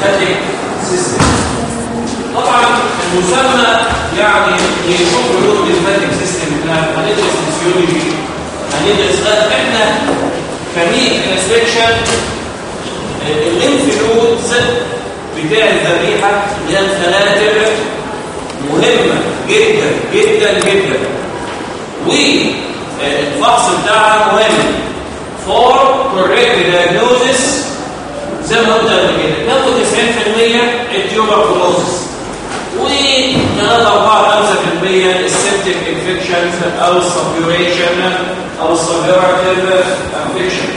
الليمفاتيك سيستم طبعا المسمى يعني يشوف حدود الليمفاتيك سيستم احنا هندرس فيسيولوجي هندرس غير احنا كمية انسبكشن الليمف نودز بتاع الذبيحة اللي هي الفلاتر مهمة جدا جدا جدا والفحص بتاعها مهم for correct diagnosis زي ما قلت قبل كده تاخد 90% التيوبركلوزس و 3 4 5% السبتيك انفكشنز او السبيوريشن او السبيوراتيف انفكشنز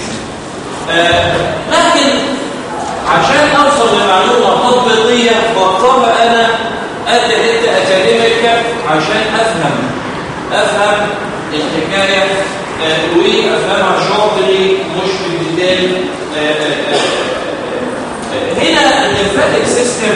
لكن عشان اوصل لمعلومه تطبيقيه بضطر انا ادي حته اكاديميك عشان افهم افهم الحكايه آه، وافهمها شاطري مش في الديتيل آه، آه، آه، هنا الليمفاتيك سيستم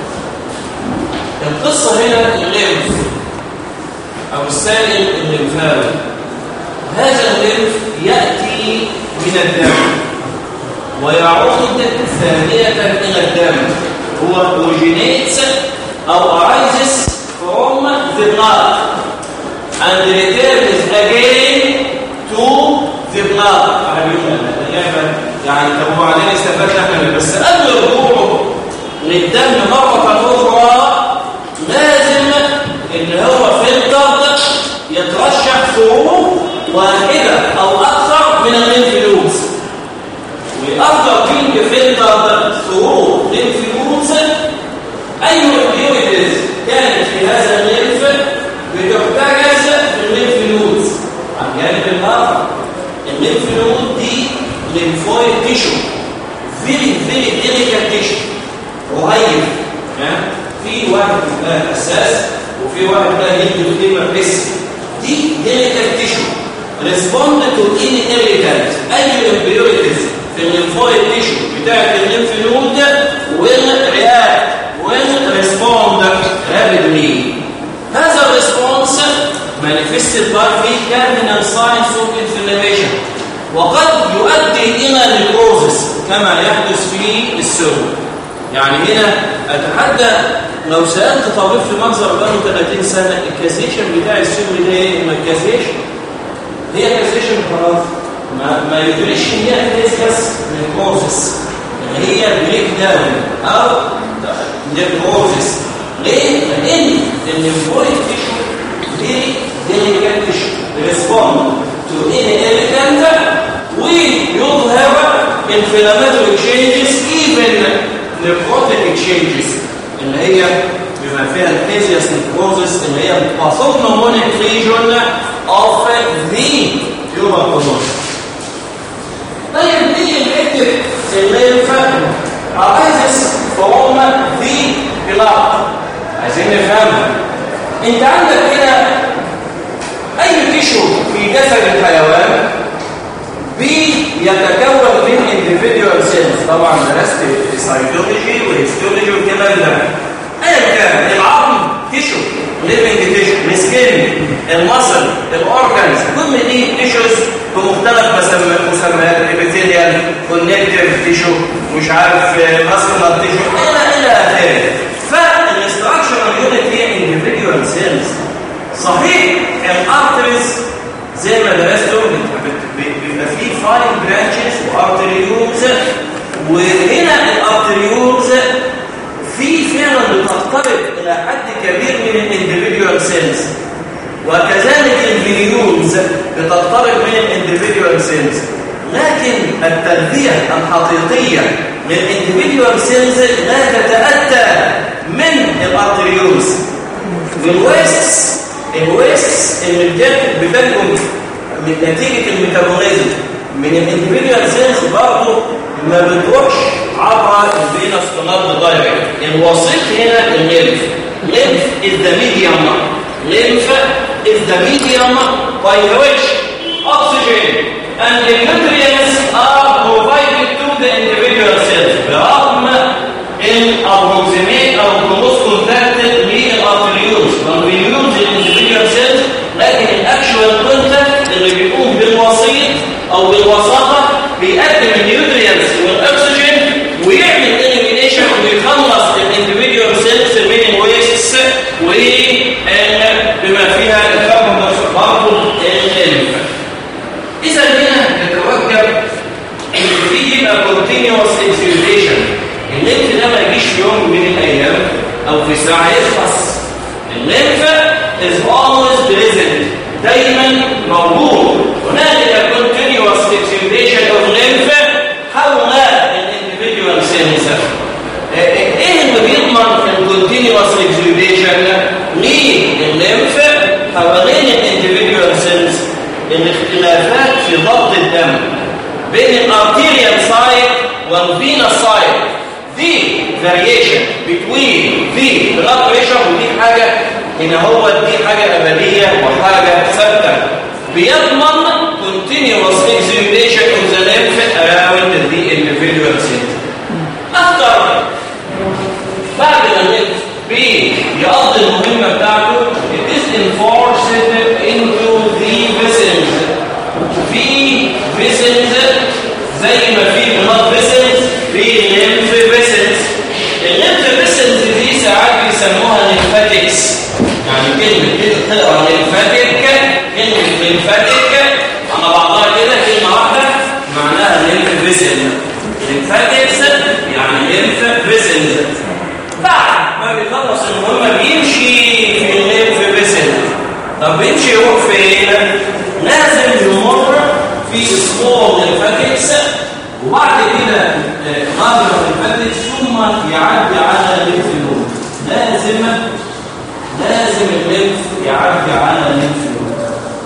القصه هنا الليمف او السائل الليمفاوي هذا الليمف ياتي من الدم ويعود ثانية إلى الدم هو originates أو arises from the blood and returns again to the blood يعني طب وبعدين استفدنا احنا بس قبل رجوعه للدم مرة أخرى لازم إن هو فلتر يترشح فروق واحدة أو أكثر من الليمفلوز وأفضل بينج فلتر ثرو للفلوس أي امبيوريتيز كانت في هذا الليمف بتحتجز في الليمفلوز عن جانب الآخر الليمفلود دي ليمفويد تيشو فيري فيري ديليكات تيشو رهيب في واحد اسمها اساس وفي واحد بقى هيدروكيما بس دي ديليكات تيشو ريسبوند تو اني irritant اي امبيوريتيز في الليمفويد تيشو بتاعت الليمف نود will react will respond rapidly هذا الريسبونس manifested by the terminal signs of inflammation وقد يؤدي الى نيكروزس كما يحدث في السم يعني هنا اتحدى لو سالت طبيب في منظر بقاله 30 سنه الكازيشن بتاع السم ده ايه ما الكازيشن هي كازيشن خلاص ما ما يدريش ان هي بس نيكروزس اللي هي بريك داون او نيكروزس ليه؟ لان الليمفويد تيشو دي ديليكات تيشو ريسبوند تو اني irritant ويظهر inflammatory changes even necrotic changes اللي هي بما فيها الكيزياس نيكروزس اللي هي pathognomonic lesion of the tuberculosis طيب نيجي نكتب الليمف arises from the blood عايزين نفهمها انت عندك هنا اي تيشو في جسد الحيوان بيتكون من individual cells طبعا درست سايكولوجي وهيستولوجي والكلام ده ايا كان العظم تيشو ليفنج تيشو السكين المصل الاورجنز كل دي تيشوز بمختلف مسميات ابيثيليال كونكتيف تيشو مش عارف ماسكولار تيشو الى الى اخره فالاستراكشرال يونت هي individual cells صحيح الارتريز زي ما درسته بيبقى فيه فاين برانشز وارتريولز وهنا الارتريولز في فعلا بتقترب الى حد كبير من الانديفيديوال سيلز وكذلك الفينيولز بتقترب من الانديفيديوال سيلز لكن التغذيه الحقيقيه للانديفيديوال سيلز لا تتاتى من الارتريولز والويست الويست اللي بتنتج من نتيجه الميتابوليزم من الانديفيديوال سيلز برضه ما بتروحش عبر الفينوس كونارد دايركت الوسيط هنا الليمف lymph is the medium lymph is the medium by which oxygen and the nutrients are provided to the individual cells برغم الابروكسيميت او الكلوز كونتاكت للارتريولز والريولز الانديفيديوال سيلز لكن الاكشوال كونتاكت اللي بيقوم بالوسيط او بالوساطه بيقدم النيوترينتس والاكسجين ويعمل اليمينيشن ويخرج وبما فيها الكربون برضه الليمف اذا هنا نتوجب ان في يبقى كونتينيوس اكسيوزيشن الليمف ده ما يجيش في يوم من الايام او في ساعه يخلص الليمف is always present دايما موجود هنالك continuous exudation of lymph حول الانديفيدوال سيلز ايه اللي بيضمن الكونتينوس exudation للليمف حوالين الانديفيدوال سيلز الاختلافات في ضغط الدم بين الارتيريال سايت والفينا سايت دي variation between the blood pressure ودي حاجه هنا هو دي حاجة أبدية وحاجة ثابتة بيضمن continuous examination of the lymph around the individual center أكتر بعد ما الليمف بيقضي المهمة بتاعته it is enforced into the vessels في vessels زي ما في blood vessels في lymph vessels الليمف vessels دي ساعات بيسموها lymphatics يعني كلمة كده تقرا ليمفاتيك كلمة ليمفاتيك على بعضها كده كلمة واحدة معناها ليمف فيسل ليمفاتيكس يعني ليمف فيسل بعد ما بيخلص المهمة بيمشي في الليمف فيسل طب بيمشي يروح فين؟ لازم يمر في سمول ليمفاتيكس وبعد كده غادر الليمفاتيكس ثم يعدي على الليمف نود لازم لازم الليمف يعدي على الليمف نود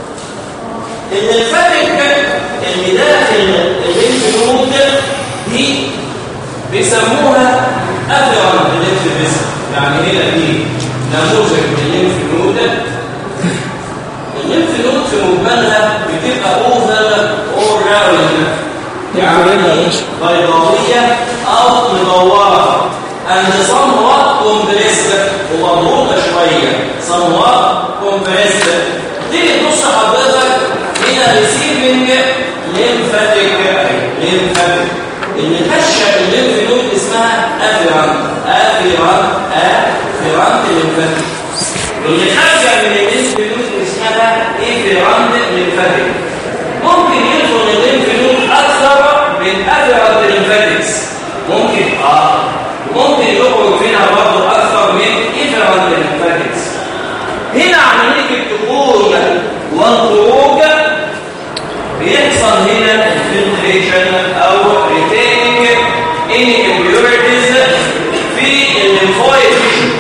الليمفاتيك اللي داخل الليمف نود دي بيسموها افيرنت الليمف فيسل يعني هنا دي نموذج الليمف نود الليمف نود في مجملها بتبقى اوفر اور راوند يعني بيضاويه او مدوره and somewhat compressed ومضغوطه شويه somewhat compressed تيجي تبص حضرتك هنا receiving lymphatic lymphatic اللي خشه الليمف نود اسمها افيرانت افيرانت افيرانت lymphatic واللي خارجه من الليمف نود اسمها افيرانت lymphatic ممكن يدخل الليمف نود اكثر من افيرانت lymphatics ممكن اه ممكن يخرج فينا برضه اكثر من افيرانت lymphatics هنا عمليه الدخول والخروج بيحصل هنا الفلتريشن او ريتيننج ان امبيورتيز في الليمفويد تيشو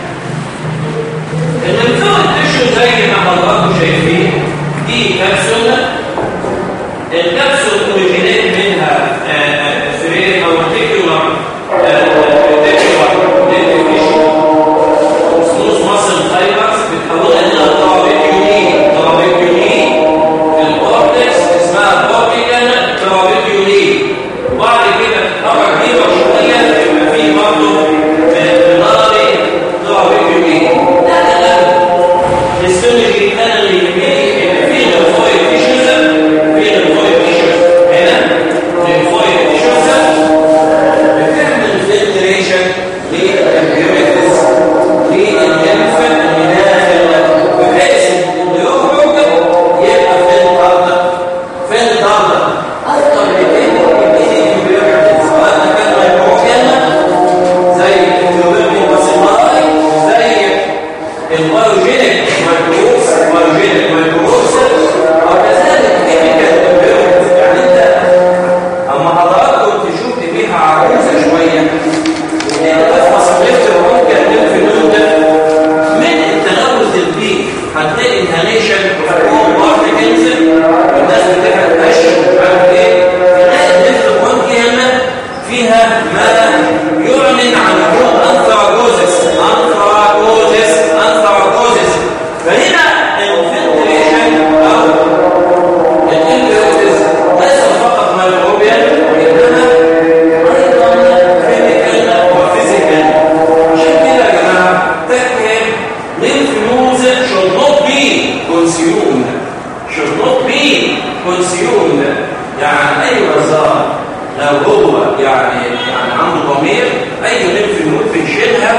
الليمفويد تيشو زي ما حضراتكم شايفين دي كبسوله الكبسول اوريجينيت منها فريق او ريتيكولار ريتيكولار تيشو سموث ماسل فايبرز بتحولها الى ترابيكيولين ترابيكيولين في الكورتكس اسمها كورتيكال ترابيكيولين وبعد كده تتحرك كبيره شويه يبقى في برضه ناري ترابيكيولين ده كلام الهيستولوجي كان اللي يهمني ان في ليمفويد تيشوز في ليمفويد تيشوز هنا ليمفويد تيشوز بتعمل فلتريشن للامبيوريتيز للليمف اللي داخل بحيث انه يخرج يبقى في الارض في الارض اكثر من الامبيوريتيز سواء كان هيدروجين زي الكيوبيرمي واسيماي زي البايوجينيك مايكروبس البايوجينيك مايكروبس وكذلك كيميكال امبيوريتيز يعني انت اما حضراتكم تشوف فيها عروسه شويه تفحص الليفت وممكن الليمف نود من التلوث البيئي هتلاقي انهاليشن وهتكون بارتكلز والناس بتعمل مشي ومش ايه تلاقي الليمف ممكن فيها ما يعلن عن وجود انثراكوزس انثراكوزس انثراكوزس فهنا الفلتريشن او الانفيروتيز ليس فقط ميكروبيال وانما ايضا كيميكال وفيزيكال عشان كده يا جماعه تكتب lymph nodes should not be consumed should not be consumed يعني اي وزاره لو هو يعني يعني عنده ضمير اي lymph node بنشيلها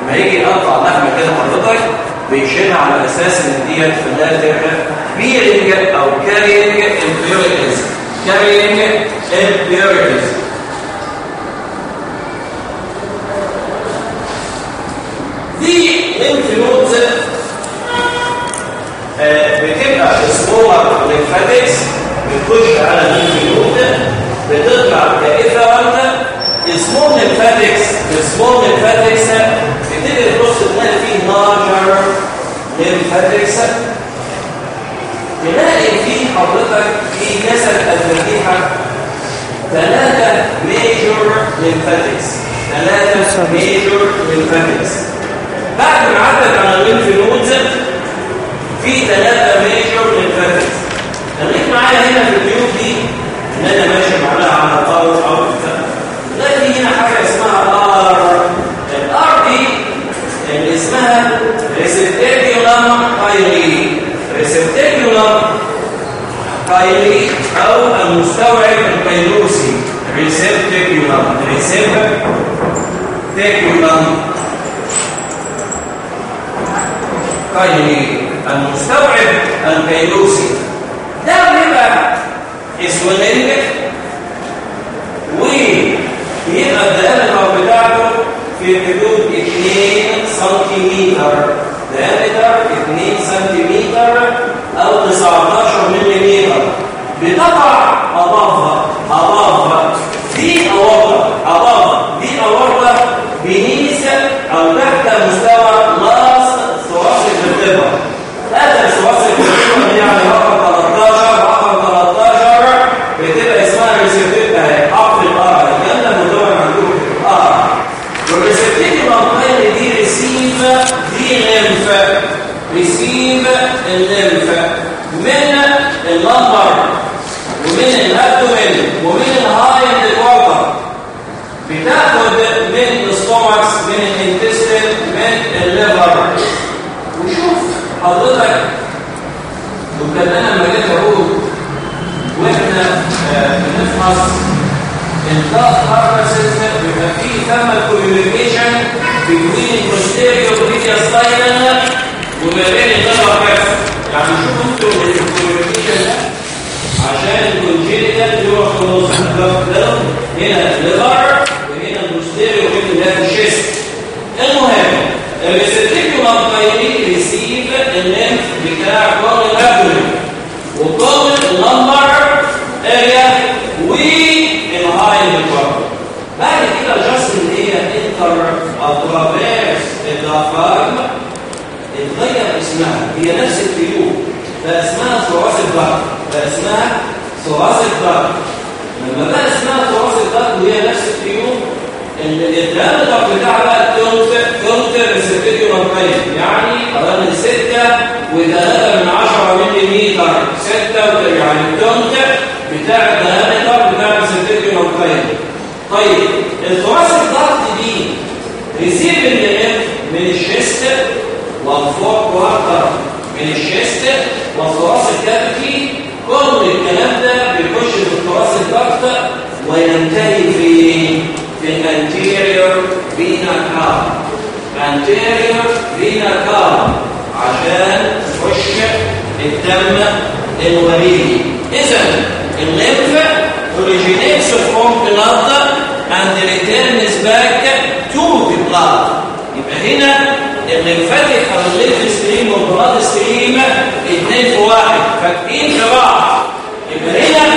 لما يجي يقطع لحمه كده حضرتك بيشيلها على اساس ان ديت في الاخر بيرنج او كارينج امبيوريتيز كارينج امبيوريتيز دي lymph nodes آه، بتبقى سمولر ليمفاتكس بتخش على الليمف نود بتطلع كإفرنت سمول ليمفاتكس السمول ليمفاتكس بتبقى تبص تلاقي فيه لارجر ليمفاتكس تلاقي فيه حضرتك في جسد المديحة ثلاثة ميجور ليمفاتكس ثلاثة ميجور ليمفاتكس بعد ما عدت على الليمف نودز في ثلاثة ميجور ليمفاتكس خليك معايا هنا في البيوت دي ان انا ماشي معاها على طاوله او تلاقي هنا حاجه اسمها ار الار دي اللي اسمها ريسبتيكولام كايلي ريسبتيكولام كايلي او المستوعب الكيلوسي ريسبتيكولام ريسبتيكولام كايلي المستوعب الكيلوسي ده بيبقى اسودنج ويبقى الدايمتر بتاعته في حدود 2 سنتيمتر دايمتر 2 سنتيمتر او 19 ملم بتقع اضافه اضافه دي اورطه اضافه دي اورطه بنيس او تحت مستوى لاس ثوراسيك فيرتبرا هذا ثوراسيك فيرتبرا يعني رقم 13 رقم 13 بتبقى اسمها ريسبتيف اهي حرف الار الكلام ده مدون عندكم ار والريسبتيف المنطقه دي ريسيف دي ليمف ريسيف الليمف من اللمبر ومن الابدومين ومن الهايند الوتر بتاخد من الستومكس من الانتستين من الليفر وشوف حضرتك وكان انا لما جيت اقول واحنا آه، بنفحص الضغط هارفسز بيبقى فيه ثمن كوميونيكيشن بين البوستيريور ميديا سباينال وما بين الليفر بس يعني شوفوا انتوا الكوميونيكيشن ده عشان الكونجينيتال يروح في النص هنا الليفر وهنا البوستيريور وهنا ده الشيست المهم الريسبتيكولار بايري ريسيف الليمف بتاع كل الابدومين وكل اللمبر اريا والهاي برضه بعد كده جاست اللي هي انتر اترافيرس الدافارم اتغير اسمها هي نفس التيوب بقى اسمها ثوراسيك ضغط بقى اسمها ثوراسيك ضغط لما بقى اسمها ثوراسيك ضغط وهي نفس التيوب الديامتر بتاعها بقى كونت كونت ريسبتيكولار بايب يعني حوالي 6 و3 من 10 ملم 6 يعني الكونت بتاع الديامتر بتاع الريسبتيكولار بايب طيب الثوراسيك ضغط دي ريسيف الليمف من الشيست والفوق كوارتر من الشيست والثوراسيك كافيتي كل الكلام ده بيخش في الثوراسيك ضغط وينتهي في في الانتيريور فينا كار anterior vena cava عشان تخش الدم الوريدي اذا الليمف originates from blood and returns back to the blood يبقى هنا الليمفاتيك او الليمف ستريم والبلاد ستريم اثنين في واحد فاتقين في بعض يبقى هنا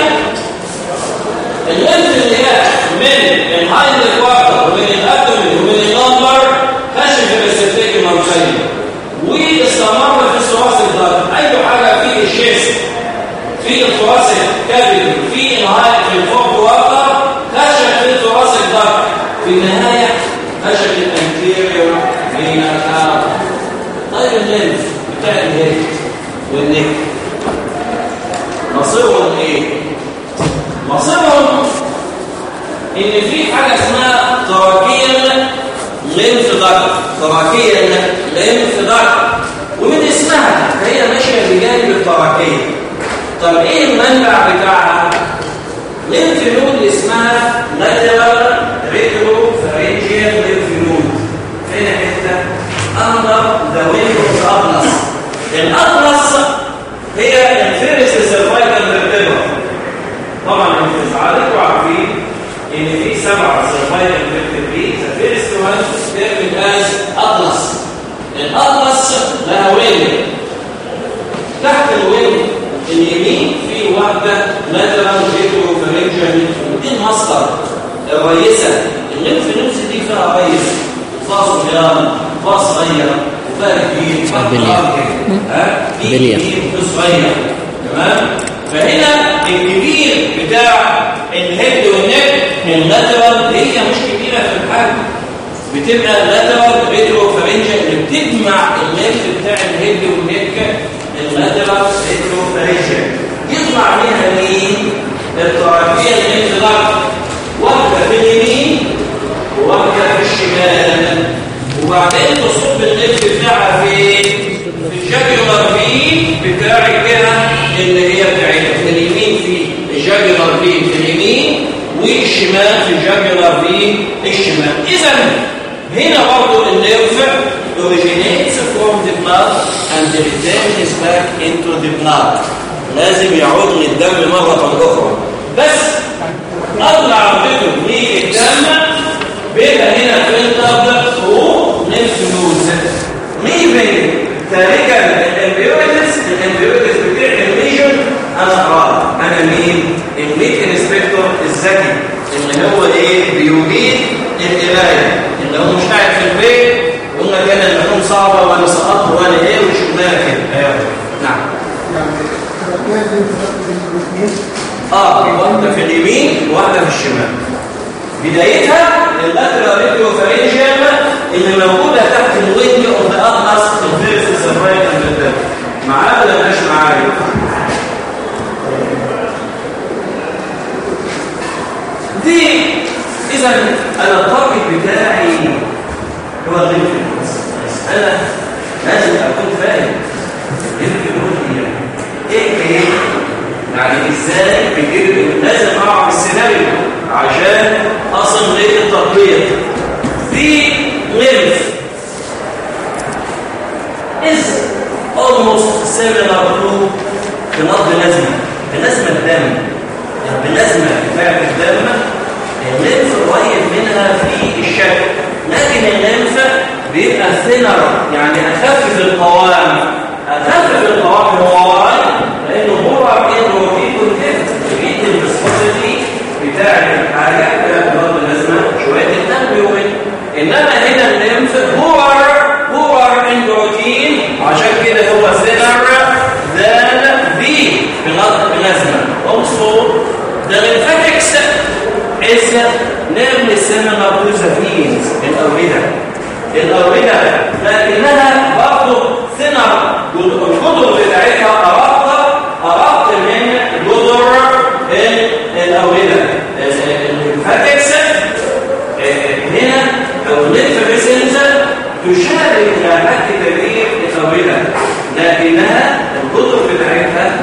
الليمف اللي جاء من الهايند كوارتر ومن الابدومين ومن اللمبر كشف الريسبتيك المرسلين واستمر في الثراسي الضغط اي حاجه في الشيست في الثراسي كافيتي في الهاي في الفوق كوارتر كشف في الثراسي الضغط في النهايه كشف الانتيريور فينا كارا طيب الليمف بتاع الهيد والنك مصيرهم ايه مصيرهم ان في حاجه اسمها تراكيل ليمف ضغط تراكيل ليمف ضغط ومن اسمها هي ماشيه بجانب التراكيه طب ايه المنبع بتاعها ليمف نود اسمها لاترال ريترو فارنجيال ليمف نود فين حته ان في سبعه سرفايفل فيرتبري ذا فيرست وان تيرمد از اطلس الاطلس لها وين تحت الوين اليمين في واحده لاترال فيترو فرنجل دي المصدر الرئيسه الليمف نودز دي فيها رئيس فاص صغير فاص صغير وفيها كبير ها دي كبير صغير تمام فهنا الكبير بتاع الهيد والنك اللاترال هي مش كبيره في الحجم بتبقى اللاترال ريترو فرنجل اللي بتجمع الليمف بتاع الهيد والنك اللاترال ريترو فرنجل يطلع منها مين الطرفيه الليمف ضغط واحده في اليمين وواحده في الشمال وبعدين تصب الليمف بتاعها فين في الجاكيولار فين بتاع الجهه اللي هي بتاعتها في اليمين في الجاكيولار فين في اليمين والشمال في الجاكيولار فين الشمال اذا هنا برضه النيرف originates from the blood and returns back into the blood لازم يعود للدم مرة أخرى بس أطلع عرضته للدم بيبقى هنا فلتر ونفس نوز ليفنج تاركا الامبيوتس الامبيوتس بتعمل ميجن انا اه انا مين الميت انسبكتور الذكي اللي هو ايه بيدير القرايه اللي هو مش قاعد في البيت قلنا كان اللحوم صعبه وانا سقطت وانا ايه وشغلانه كده ايوه نعم اه واحده في اليمين وواحده في الشمال بدايتها اللاترال ريديو فرينجيال اللي موجوده تحت الوينج اوف ذا اطلس الفيرس سيرفايكال بالذات معايا ولا مش معايا دي اذا انا التارجت بتاعي هو الليمف انا لازم اكون فاهم الليمف ايه ايه يعني ازاي بيجيب لازم اعرف السيناريو عشان اصل ليه التطبيق the lymph is almost similar to بنقض بلازما بلازما الدم البلازما بتاعت الدم الليمف قريب منها في الشكل لكن الليمف بيبقى ثينر يعني اخفف القوام اخفف القوام هو واي لانه هو انه في كونتنت بيدي الفيسكوسيتي بتاع الحاجه بتاعت البلد اللازمه شويه الدم بيومن انما هنا الليمف هو هو اندروتين عشان كده هو ثينر ذان بي بلد بلازما also the lymphatics is nearly similar to the veins الاورده الاورده لكنها برضه ثينر الجذر بتاعتها ارق ارق من جذر الاورده الليمفاتكس هنا او الليمف فيسلز تشابه الى حد كبير الاورده لكنها الجذر بتاعتها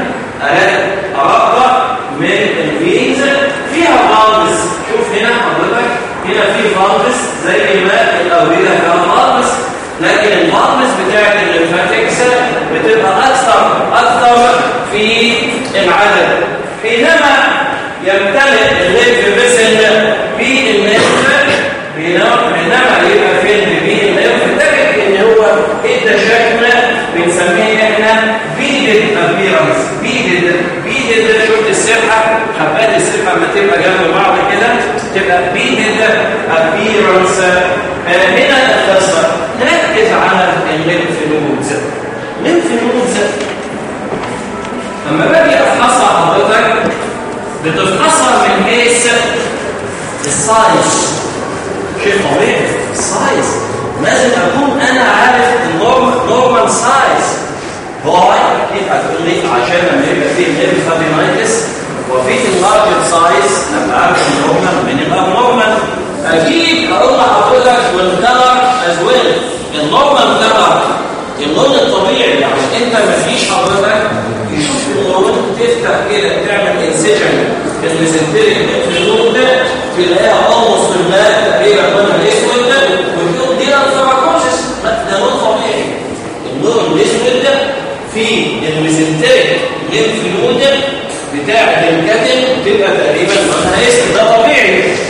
ارق من الفينز فيها فالفز شوف هنا حضرتك هنا في فالفز زي ما الاورده فيها فالفز لكن الفالفز بتاعت الليمفاتكس بتبقى اكثر اكثر في العدد حينما يمتلئ الليمف فيسل بالليمف بينما يبقى فين بالليمف تجد ان هو ادى شكل بنسميه احنا بيدد ابيرنس بيدد بيدد شفت السبحه حبات السبحه لما تبقى جنب بعض كده تبقى بيدد ابيرنس هنا القصه نركز على الليمف نودز الليمف نودز لما باجي افحصها حضرتك بتفحصها من حيث السايز شيء طبيعي السايز لازم اكون انا عارف النورمال سايز واي كيف هتقول لي عشان لما يبقى فيه ليمفادينايتس وفي اللارج سايز ابقى عارف النورمال من الابنورمال اكيد اقول لحضرتك والكلر از ويل النورمال كلر اللون الطبيعي يعني انت ما فيش حضرتك يشوف اللون تفتح كده تعمل انسجن الميزنتريك اللون ده تلاقيها اولموست الباك تقريبا لونها اسود وتقول دي الفراكوزس لا ده لون طبيعي اللون الاسود ده في الميزنتريك ليمف نود بتاع الكاتب تبقى تقريبا لونها اسود ده طبيعي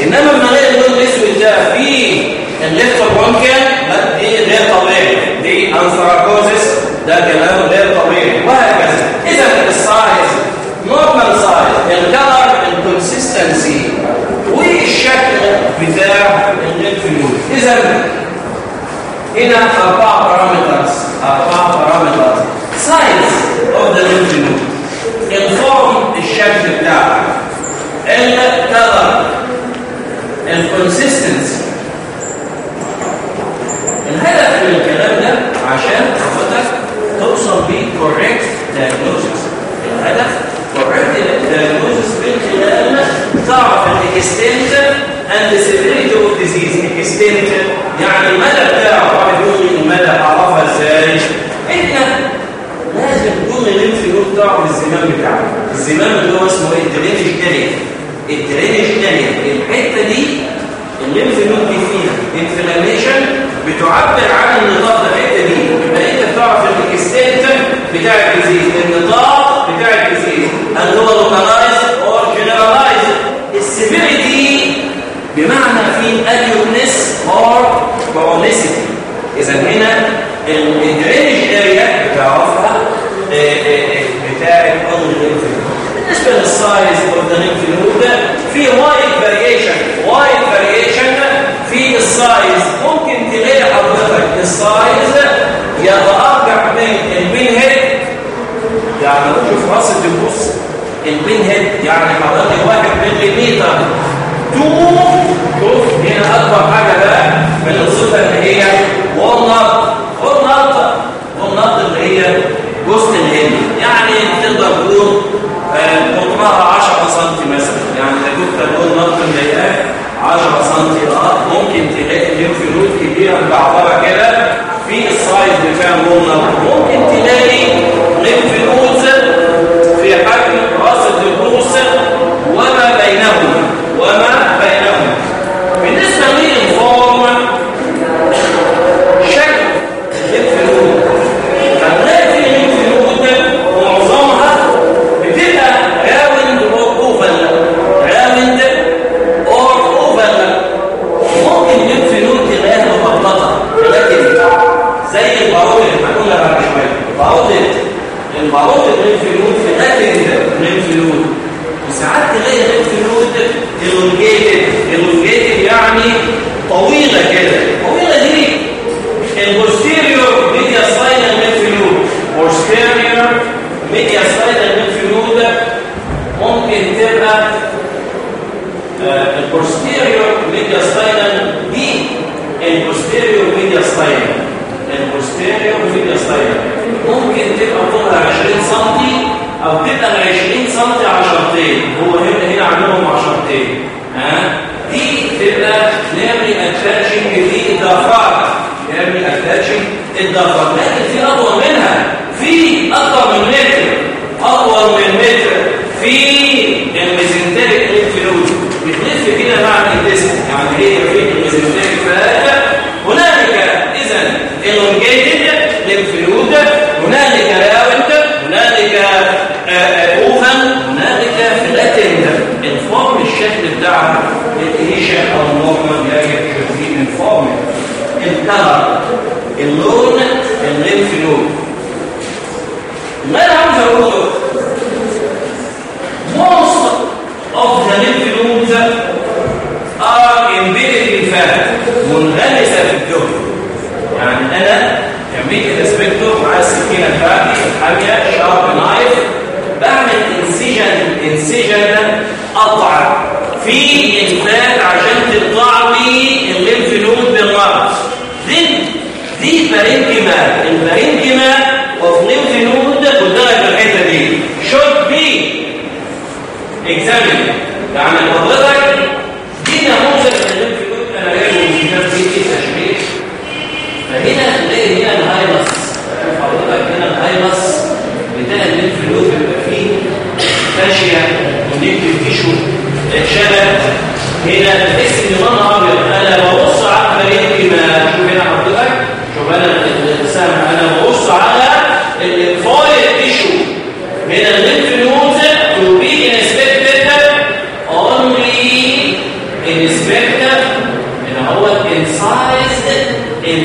انما لما الاقي اللون الاسود ده في الليفت برونكيال لا دي غير طبيعي دي انثراكوزس ده كلام غير طبيعي وهكذا اذا السايز نورمال سايز الكلر الكونسستنسي والشكل بتاع الليمف نود اذا هنا اربع بارامترز اربع بارامترز سايز اوف ذا lymph node الفورم الشكل بتاعها الكلر الكونسستنسي الهدف من الكلام ده عشان حضرتك توصل بيه كوريكت diagnosis الهدف كوريكت diagnosis من خلال تعرف الاكستنت اند severity اوف ديزيز اكستنت يعني المدى بتاعه واحد يقول لي المدى اعرفها ازاي احنا لازم كل الليمف نود تعرف الزمام بتاعه الزمام اللي هو اسمه ايه الدرينج اريا الدرينج اريا الحته دي الليمف نود دي فيها انفلاميشن بتعبر عن النطاق ده الحته دي يبقى انت بتعرف الاكستنت بتاع الديزيز النطاق بتاع الديزيز هل هو لوكالايز اور جنرالايز السيفيريتي بمعنى في اكيوتنس اور كرونيسيتي اذا هنا الدرينج اريا بتعرفها بتاع الامر الليمف بالنسبه للسايز اوف ذا ليمف نود في وايد فاريشن وايد فاريشن في السايز ممكن تلاقي حضرتك السايز يتراجع من البين هيد يعني شوف راس الدبوس البين هيد يعني حضرتك واحد مليمتر تو شوف هنا اكبر حاجه بقى بنوصفها ان هي والنط والنط والنط اللي هي جزء الهند يعني تقدر تقول قطرها 10 سم مثلا يعني اذا كنت تقول نط مضايقاك 10 سم اه ممكن تلاقي الليمف نود كبيره مجعفره كده في السايز بتاع النط ممكن تلاقي ليمف نود في حجم راس الدبوس وما بينهما وما بينهما بالنسبه للفورم شكل الليمف نود هنلاقي في الليمف نود معظمها بتبقى راوند اور اوفل راوند اور اوفل ممكن الليمف نود تلاقيها مخططه لكن زي البارود اللي هنقولها بعد شويه البارود البارود الليمف نود في لكن الليمف نود وساعات تلاقي الليمف نود elongated elongated يعني طويله كده طويله دي البوستيريور ميديا ساينال lymph node posterior ميديا ساينال lymph node ممكن تبقى البوستيريور ميديا ساينال دي البوستيريور ميديا ساينال البوستيريور ميديا ساينال ممكن تبقى طولها 20 سم او تبقى 20 سم عشرتين هو هنا هنا عاملهم عشرتين ها دي تبقى نعمل اتاتشنج دي اضافات نعمل اتاتشنج اضافات لكن في اطول منها في اكثر من متر اطول من متر في الميزنتريك لينف بتلف كده مع الانتست يعني هي في الميزنتريك فات هنالك اذا elongated lymph node هنالك راوند هنالك اوفن هنالك فلاتند الفورم الشكل بتاعها الانيشال او النورمال جاي في الفورم الكلر اللون الليمف نود ما انا عاوز اقوله most of the lymph nodes are embedded in fat منغمسه في الدهن يعني انا كميه الاسبكتور مع السكينه بتاعتي الحاميه شارب نايف بعمل انسجن انسجن قطع في الفات عشان تقطع لي الليمف نود بالرأس دي دي بارينكيما البارينكيما اوف ليمف نود قدامك الحته دي should be examined يعني حضرتك دي نموذج الليمف نود انا جايبه من الناس دي في تشريح فهنا تلاقي هنا الهايلس حضرتك هنا الهايلس بتاع الليمف نود بيبقى فيه فاشيه ونكتب تيشو اتشلت هنا تحس ان لونها ابيض انا ببص على البارينكيما شوف هنا حضرتك شوف انا السهم انا ببص على الفايل تيشو هنا الليمف نود to be inspected only in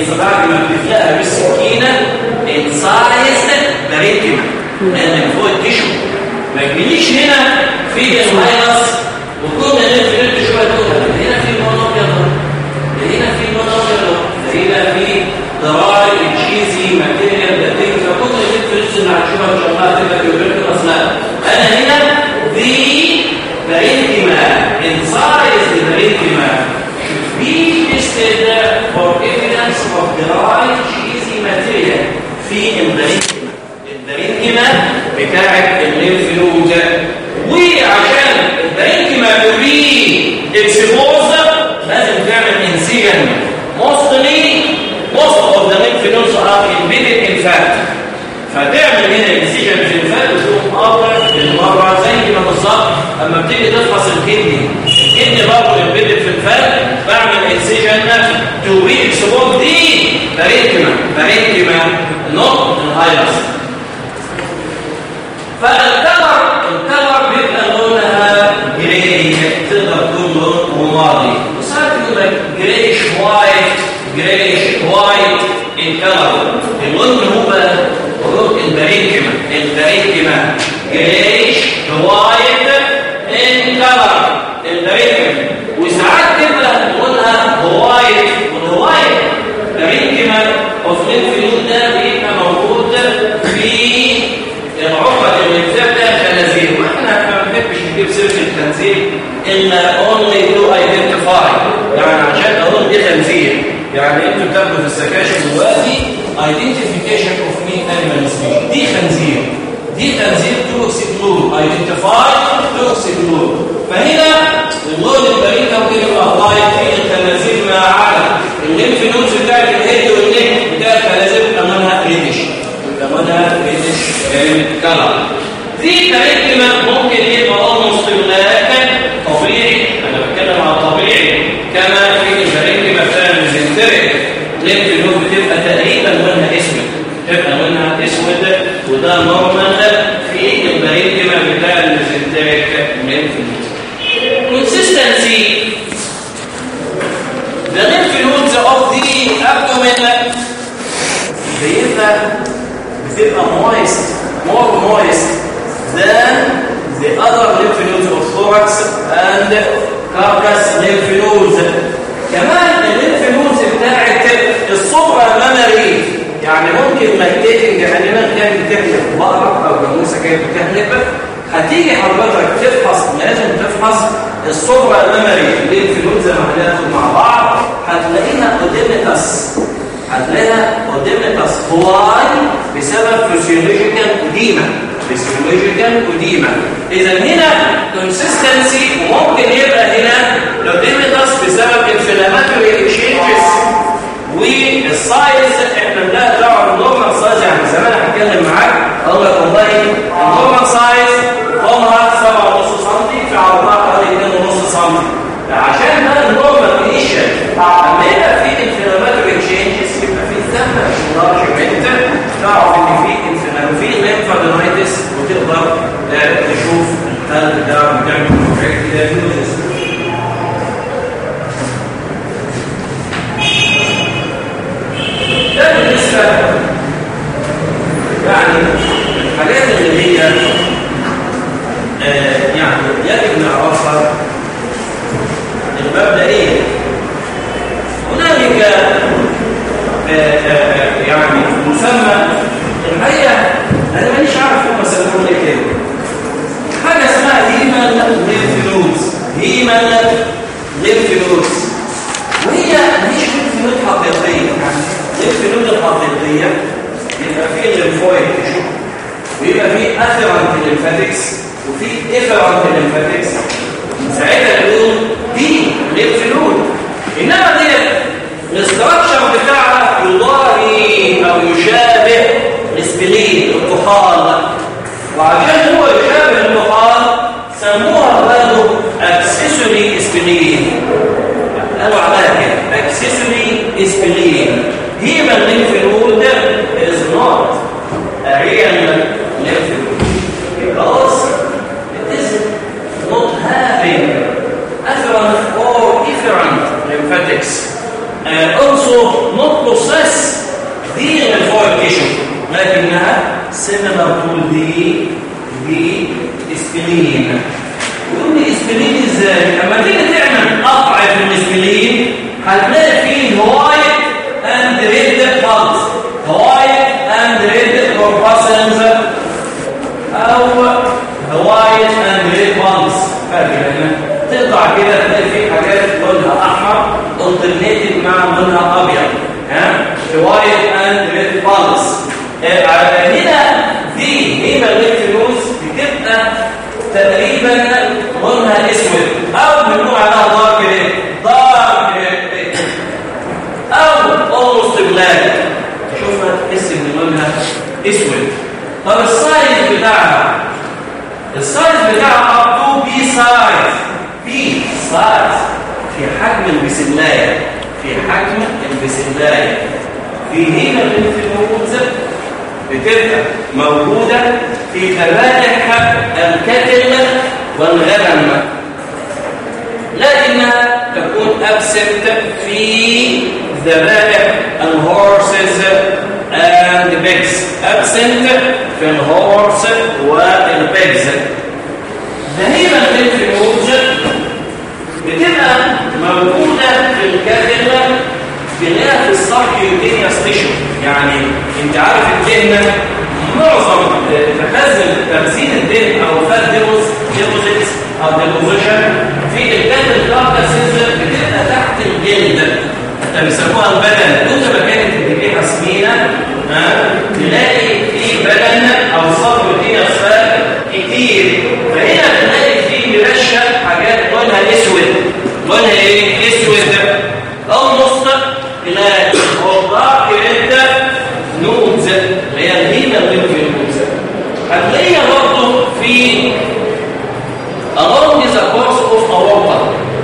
بعد ما بتخلقها بالسكينه انسايزد بريتما لان فوق التشو ما تجيليش هنا في الفيروس وكنا نلف نلف شويه تقول هنا في لون ابيض هنا في لون ابيض هنا في ضرائب تشيزي ماتيريال باتيريال فكنا نلف نلف مع شويه ان شاء الله تبقى بيوبركل اصلا انا هنا دي بريتما انسايزد بريتما be tested for evidence of dry cheesy material في البرينكما البرينكما بتاعت الليمف نود وعشان البرينكما تبي اكسبوز لازم تعمل انسيجن mostly most of the lymph nodes are embedded in fat فتعمل هنا انسيجن في الفات وتقوم قاطع بالمره زي ما بالظبط اما بتيجي تفحص الكدني الكدني برضه امبيدد في الفات بعمل انسيجن تو بي اكسبوز دي بارينكما بارينكما نوت الهايلس فالكلر الكلر بيبقى لونها جراي تقدر تقول لون رمادي وساعات يقول لك جرايش وايت جرايش وايت الكلر اللون هو لون البارينكما البارينكما جرايش وايت الكلر البارينكما وساعات تبقى لونها وايت والوايت بارينكما اوف لينف ده بيبقى موجود في العقد اللي بتبدا خنازير واحنا ما بنحبش نجيب سيره الخنزير الا اونلي تو ايدنتيفاي يعني عشان اقول دي خنزير يعني انتوا بتاخدوا في السكاشن دلوقتي ايدنتيفيكيشن اوف مين انيمال سبيشيز دي خنزير دي خنزير تو اكسكلود ايدنتيفاي تو اكسكلود فهنا اللون البريد ممكن يبقى لايت في الخنازير ما عدا الليمف نودز بتاعت الهيد والنك بتاع الخنازير لونها ريدش لونها ريدش كلر دي كاريكتما ممكن يبقى اولموست بلاك طبيعي انا بتكلم على الطبيعي كما في الكاريكتما بتاع الميزنتريك ليمف نود بتبقى تقريبا لونها اسود تبقى لونها اسود وده نورمال في الكاريكتما بتاع الميزنتريك ليمف نود consistency the lymph nodes of the abdomen بيبقى بتبقى moist more moist than the other lymph nodes of thorax and carcass lymph nodes كمان الليمف نودز بتاعت الصبرة ممري يعني ممكن ماكتيتنج غالبا كانت بتحلب بقرة او جاموسة كانت بتحلب هتيجي حضرتك تفحص لازم تفحص الصبرة الممري الليمف نودز لما هناخد مع بعض هتلاقيها قدامتس هتلاقيها قدامتس واي بسبب فيسيولوجيكال وديما فيسيولوجيكال وديما اذا هنا كونسيستنسي وممكن يبقى هنا قدامتس بسبب انفلاماتوري تشينجز والسايز احنا بنلاقي دعوه بالنورمال سايز يعني زمان هتكلم معاك اقول لك والله النورمال سايز قومها 7.5 سم في عرضها حوالي 2.5 سم عشان ده النورمال انيشال لما يبقى في انفلاماتوري تشينجز يبقى في ثم انلارجمنت تعرف ان في انفلام في ليمفادينايتس وتقدر تشوف القلب ده بتعمل كوريكت دايجنوستس ده بالنسبه يعني الحاجات اللي هي آه يعني يجب نعرفها المبدئيه هنالك آه آه يعني مسمى الحقيقه انا مانيش عارف هم سموه ايه كده حاجه اسمها هيمال ليمف نودز هيمال ليمف نودز وهي مش ليمف نود حقيقيه يعني ليمف نود الحقيقيه يبقى فيه ليمفويد ويبقى فيه اثيرانت ليمفاتكس وفي افرانت ليمفاتكس ساعتها نقول دي ليمف نود انما دي الاستراكشر بتاعها يضاهي او يشابه الاسبلين الطحال وعشان هو يشابه الطحال سموها برضه اكسسوري اسبلين قالوا عليها كده اكسسوري اسبلين هي من الليمف نود is not a real lymph node because it is not having afferent or efferent lymphatics uh, also not possess similar to the the spleen يقول لي اسبلين ازاي لما تيجي تعمل قطع في الاسبلين هتلاقي فيه وايت اند ريد بالز وايت اند ريد كورباسنز او وايت اند ريد بالز فاكر تقطع كده تلاقي فيه حاجات لونها احمر الترنيتد مع لونها ابيض ها وايت اند ريد بالز هنا دي هنا الريد بتبقى تقريبا لونها اسود او بنقول عليها دارك ريد دارك ريد او اولموست بلاك شوفها تحس ان لونها اسود طب السايز بتاعها السايز بتاعها اب تو بي سايز بي سايز في حجم البسلايه في حجم البسلايه في هنا الانفلونزا بتبقى موجودة في ذبائح الكتل والغنم لكنها تكون أبسنت في ذبائح الهورسز and pigs أبسنت في الهورس والبيجز ذهيبا الانفلونز بتبقى موجودة في الكتل بناء في السبكيوتينيوس تيشو يعني انت عارف الدهن معظم تخزن تخزين الدهن او فات ديبوز ديبوزيتس او ديبوزيشن في الكاتل كاركاسز بتبقى تحت الجلد حتى بيسموها البدن كل ما كانت الذبيحه سمينه تلاقي في بدن او سبكيوتينيوس فات كتير فهنا بنلاقي في مرشح حاجات لونها اسود لونها ايه؟ اسود almost الى وضع كده نودز اللي هي الهيمة نودز هتلاقيها برضه في along the course of aorta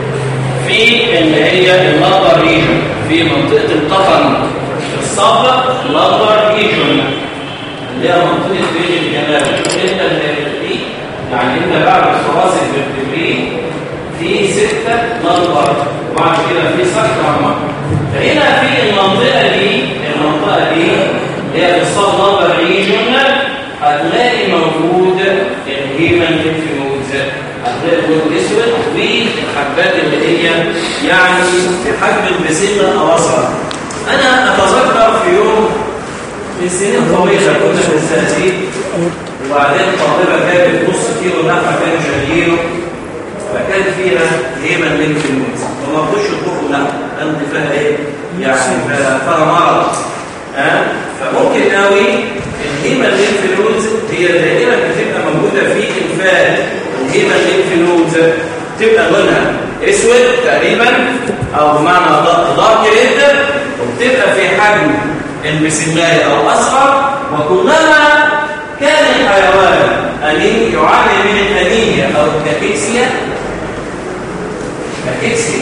في اللي هي اللاتر ريجن في منطقة القطن الصفة اللاتر ريجن اللي هي منطقة بين الجمال انت اللي يعني انت بعد خلاص الفرتبرين في ستة لاتر وبعد كده في سكرة فهنا في المنطقة دي المنطقة دي هي الصلابة ريجن هتلاقي موجود الهيمن لينفينودز هتلاقي اللون اسود والحبات اللي هي يعني في حجم البسيلة او اصغر انا اتذكر في يوم من سنين طويلة كنا في الزقازيق وبعدين طالبة جابت نص كيلو لحمة كانوا شايلينه فكان فيها هيمن لينفينودز وما رضوش يطبخوا لحمة انت فيها ايه يعني فيها مرض ها فممكن قوي الهيمة الليمفنودز هي دائما بتبقى موجودة في الفات الهيمة الليمفنودز تبقى لونها اسود تقريبا او بمعنى دارك ريد وبتبقى في حجم البسلاية او اصغر وكلما كان الحيوان أنيم يعاني من الأنيميا او الكاكيكسيا كاكيكسيا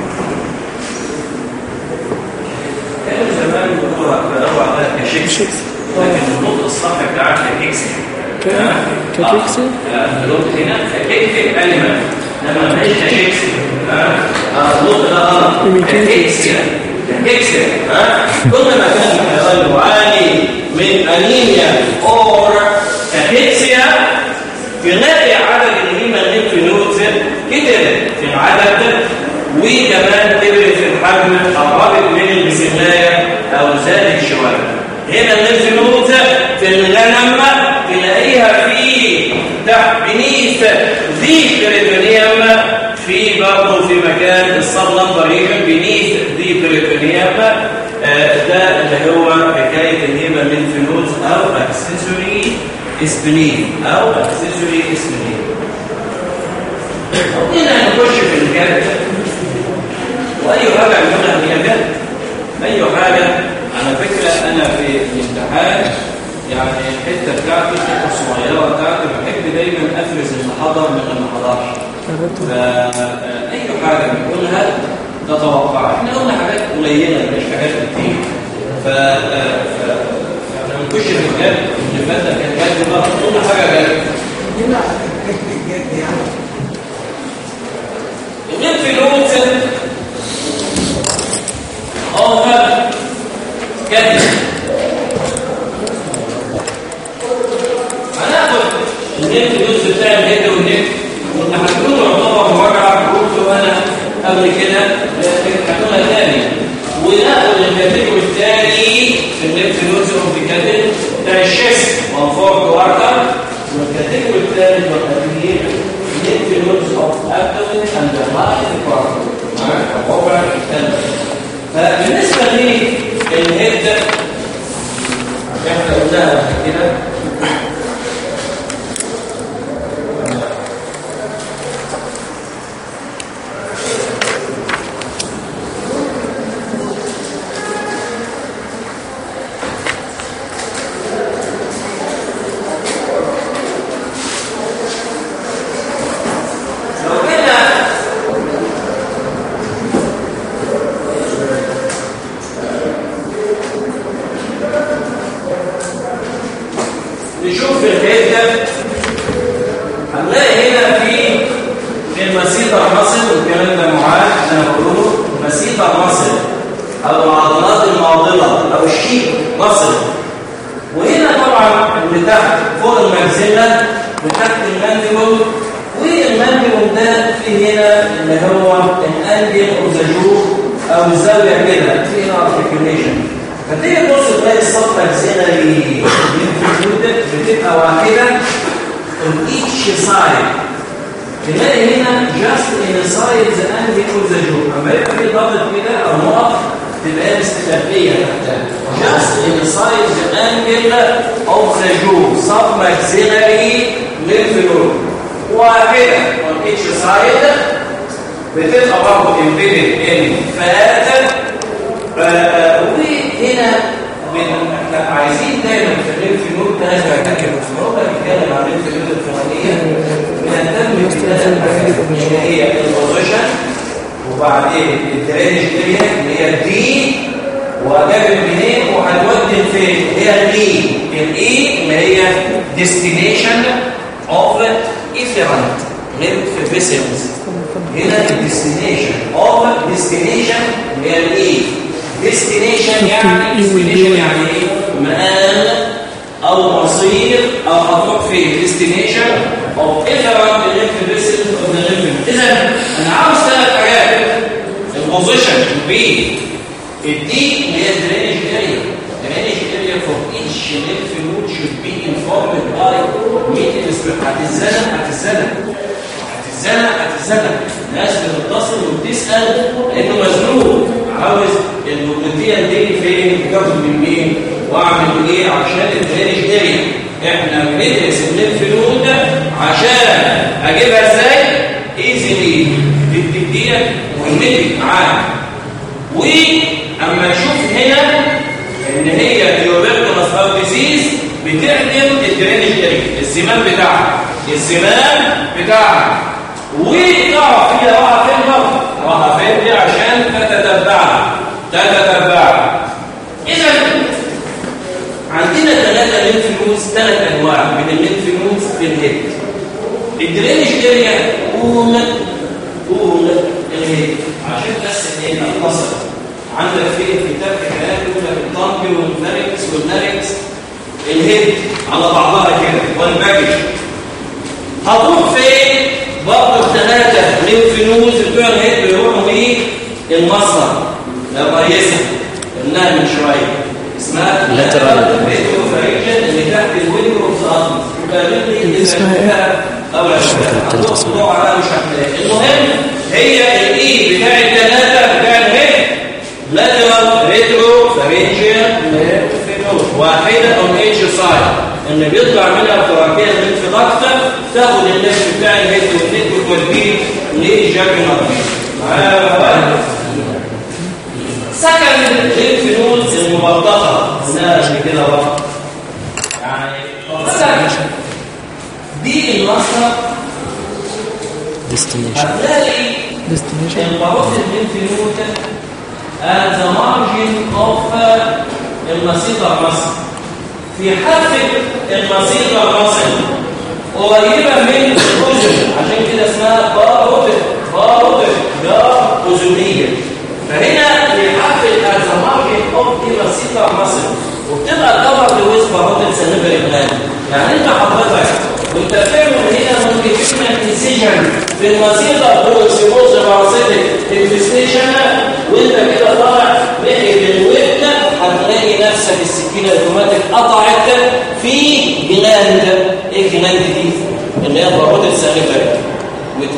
كانوا زمان بيقولوا بيقولوا عليها كشكس لكن النطق الصح بتاعها كاكيكسي كاكيكسي؟ النطق هنا كاكيكسي كلمة لما ما هيش كاكيكسي النطق ده غلط كاكيكسي كاكيكسي كل ما كان الحيوان يعاني من انيميا اور كاكيكسيا تلاقي عدد الهيما الليمفنودز كتر في العدد وكمان كبرت في الحجم قربت من البسلاية أو زادت شوية هنا الليمفنودز في الغنم تلاقيها في تحت بنيث ذي بريتونيوم في برضه في مكان الصبلمبر ريجن بنيث ذي بريتونيوم ده اللي هو حكاية الهيما الليمفنودز أو اكسسوري اسبلين أو اكسسوري اسبلين هنا نخش في الجد واي حاجه عندنا هي جد اي حاجه على فكره انا في الامتحان يعني الحته بتاعتي الحته الصغيره بتاعتي بحب دايما افرز اللي حضر من اللي ما حضرش فاي حاجه بنقولها تتوقع احنا قلنا حاجات قليله مش حاجات كتير ف نخش في الجد اللي فات كان جد بقى كل حاجه جد الانفلونز هو جد قبل كده هتقولها تاني وناخد الكاتيجوري الثاني في الليمف نودز اوف بتاع الشيست وفوق كوارتر والكاتيجوري الثالث والأخير الليمف نودز اوف ابدومين اند لاين كوارتر الرابع الثالث فبالنسبه للهيد احنا قلناها كده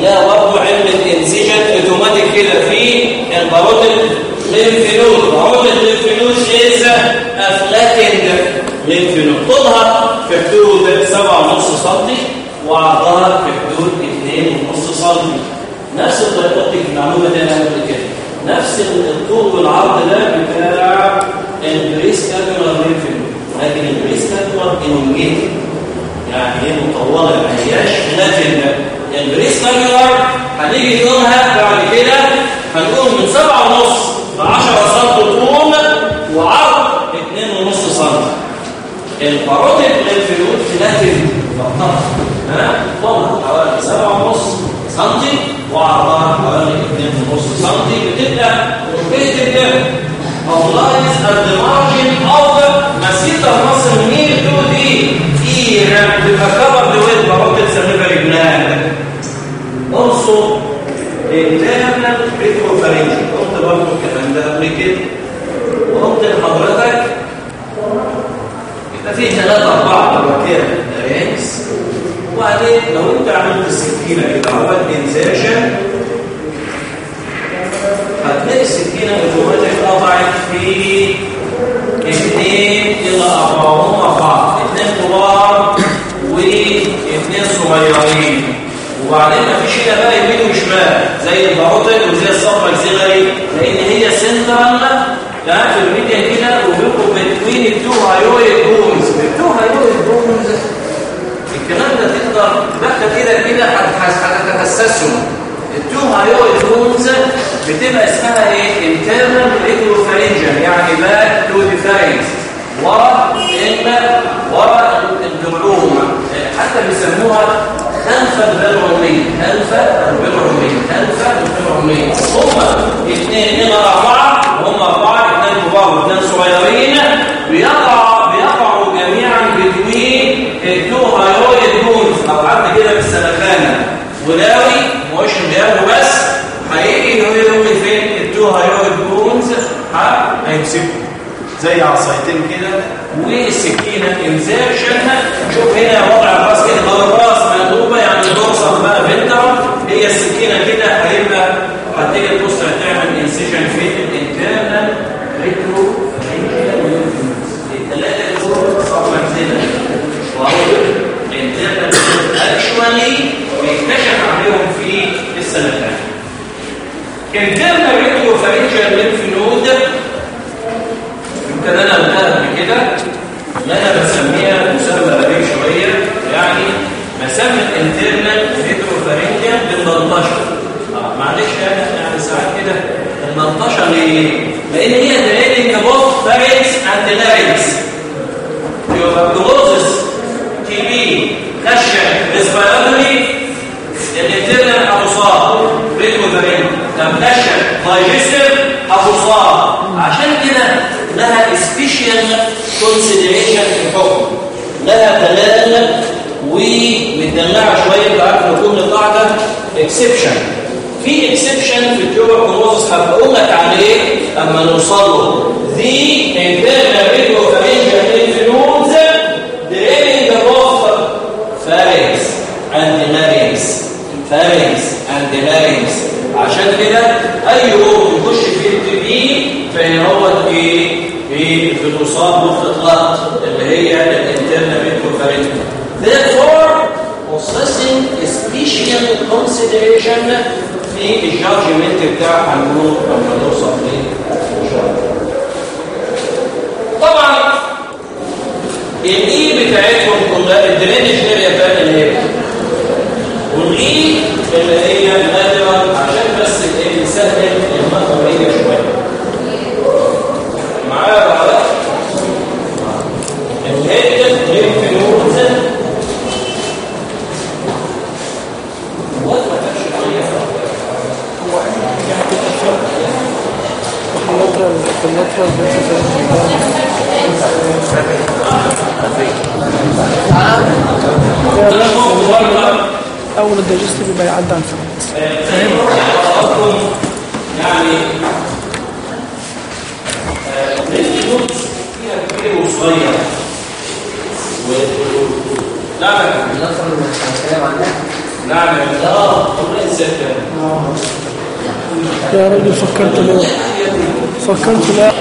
لا برضه عملت انسجن اوتوماتيك كده في الباروتيد ليمف نود باروتيد ليمف نود از افلاتند ليمف نود طولها في حدود 7.5 سم وعرضها في حدود 2.5 سم نفس الطريقه دي المعلومه دي انا قبل كده نفس الطول والعرض ده بتاع البريس كابيولار ليمف نود لكن البريس كابيولار انجيتد يعني هي مطوله ما هياش نافذه البريس كابيولار هنيجي نقولها بعد كده هنقول من 7 ونص ل 10 سم طول وعرض 2 ونص سم الباروتيد للفلويد فلاتين فقط ها طولها حوالي 7 ونص سم وعرضها حوالي 2 ونص سم بتبقى located mobilized at the margin of masseter muscle near to the ear بتبقى covered with parotid salivary gland also internal retropharyngeal قلت برضه الكلام ده قبل كده وقلت لحضرتك يبقى في ثلاثة أربعة مكان رينكس وبعدين لو أنت عملت السكينة كده عملت انسيرشن هتلاقي السكينة اوتوماتيك قطعت في اثنين إلى أربعة مع بعض اثنين كبار واثنين صغيرين وبعدين مفيش هنا بقى يمين وشمال زي الباروتيد وزي الصفرة الزغري لأن هي سنترال لا في الميديا كده وبيبقوا بين التو هايويد بونز التو هايويد بونز الكلام ده تقدر تبقى كده كده هتتحسسهم التو هايويد بونز بتبقى اسمها ايه internal retropharyngeal يعني باك تو ديفاينز ورا اما ورا الجمعوم حتى بيسموها خلفة البلعومية خلفة البلعومية خلفة البلعومية هم اثنين إلى أربعة وهم أربعة اثنين كبار واثنين صغيرين بيقع بيقعوا جميعا بتوين التو هايويد بونز أو حتى كده بالسلخانة ولاوي مش بياخدوا بس هيجي يقول فين التو هايويد بونز هيمسكوا زي عصايتين كده والسكينه انزيرشن شوف هنا وضع الراس كده لو الراس مقلوبه يعني توصل بقى فينتر هي السكينه كده هيبقى هتيجي تبص هتعمل انسيشن في الانترنال ريترو الثلاثه دول صعبه كده وهو الانترنال اكشوالي بيكتشف عليهم في السنه الثانيه internal retropharyngeal lymph node يمكن انا قلتها قبل كده ان انا بسميها مسمى غريب شويه يعني مسمى internal retropharyngeal بالمنطشه اه معلش انا يعني ساعات كده المنطشه ليه؟ لان هي دريننج بوث pharynx and larynx tuberculosis تي بي كشف ريسبيراتوري الانترنال ابوصاب ريتروفارين تمتشف دايجستيف ابوصاب عشان كده لها سبيشال كونسيدريشن في الحكم لها دلاله ومتدلعه شويه انت عارف ان كل قاعده اكسبشن في اكسبشن في التيوبركلوزس هبقول لك عليه اما نوصل له دي internal retropharyngeal lymph nodes draining the both pharynx and larynx pharynx and larynx عشان كده اي روح يخش في التي بي فهي هو ايه في الفيتوصاب مخطط اللي هي الانترنال ريتروفارينجال therefore possessing a special consideration في الجادجمنت بتاع هنقول لما نوصل ليه ان شاء الله طبعا الاي بتاعتهم كلها الدرينج اريا بتاعت اللي هي والاي اللي هي نادرا عشان بس ايه نسهل المقاميه شويه معايا بقى الهيد ليمف نودز collateral collateral اول الدايجستيف يبقى يعدي عن فهم حضراتكم يعني ليمف نودز فيها كبير وصغير و لا لا النصر اللي بنتكلم عنها نعم اه طبيعي الستة يا راجل فكرت لا فكرت لا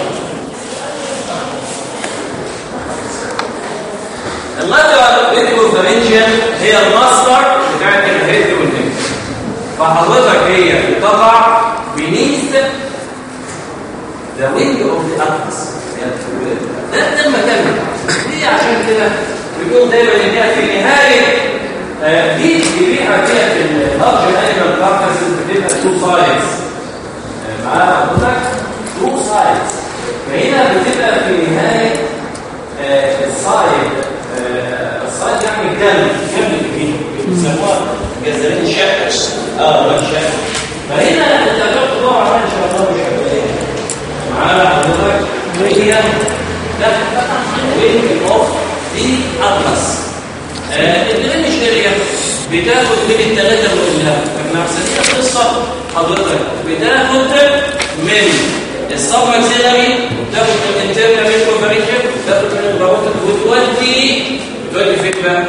المادة الانتروفرنجيال هي المصدر بتاعت الهيد والنك فحضرتك هي بتقع beneath the wing of the atlas ده ده المكان دي عشان كده بيقول دايما ان هي في نهايه آه، دي بيبيعها فيها في اللارج انيمال كاركاسز بتبقى تو سايدز معاها حضرتك تو سايدز فهنا بتبقى في نهايه آه، السايد آه، السايد يعني الجنب جنب الجنب بيسموها جزرين الشقه اه هو الشقه فهنا انت هتاخد دور على ان شاء الله مش هتلاقيها معانا حضرتك هي ده وين اوف دي اطلس الدرينج اريا بتاخد من الثلاثه اللي قلناها احنا عارفين القصه حضرتك بتاخد من السبماكسيلري بتاخد من الانترنال ريكوفريشن بتاخد من الرواتب وتودي بتودي فين بقى؟